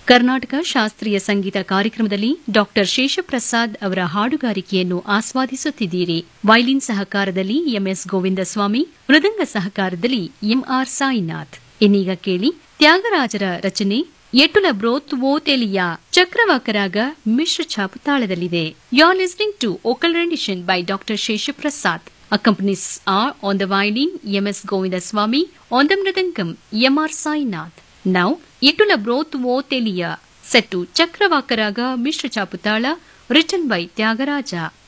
ಕರ್ನಾಟಕ ಶಾಸ್ತ್ರೀಯ ಸಂಗೀತ ಕಾರ್ಯಕ್ರಮದಲ್ಲಿ ಡಾಕ್ಟರ್ ಶೇಷಪ್ರಸಾದ್ ಅವರ ಹಾಡುಗಾರಿಕೆಯನ್ನು ಆಸ್ವಾದಿಸುತ್ತಿದ್ದೀರಿ ವೈಲಿನ್ ಸಹಕಾರದಲ್ಲಿ ಎಂಎಸ್ ಗೋವಿಂದಸ್ವಾಮಿ ಮೃದಂಗ ಸಹಕಾರದಲ್ಲಿ ಎಂಆರ್ ಸಾಯಿನಾಥ್ ಇನ್ನೀಗ ಕೇಳಿ ತ್ಯಾಗರಾಜರ ರಚನೆ ಎಟುಲ ಬ್ರೋತ್ ಓ ತೆಲಿಯಾ ಚಕ್ರವಾಕರಾಗ ಮಿಶ್ರ ಛಾಪು ತಾಳದಲ್ಲಿದೆ you are listening to vocal rendition by doctor Seshaprasad Accompanies are on the violin M.S. Govindaswamy, on the mridangam M.R. Sainath. Now, Itula Broth Vo Telia, set to Chakravakaraga Mishra Chaputala, written by Tyagaraja.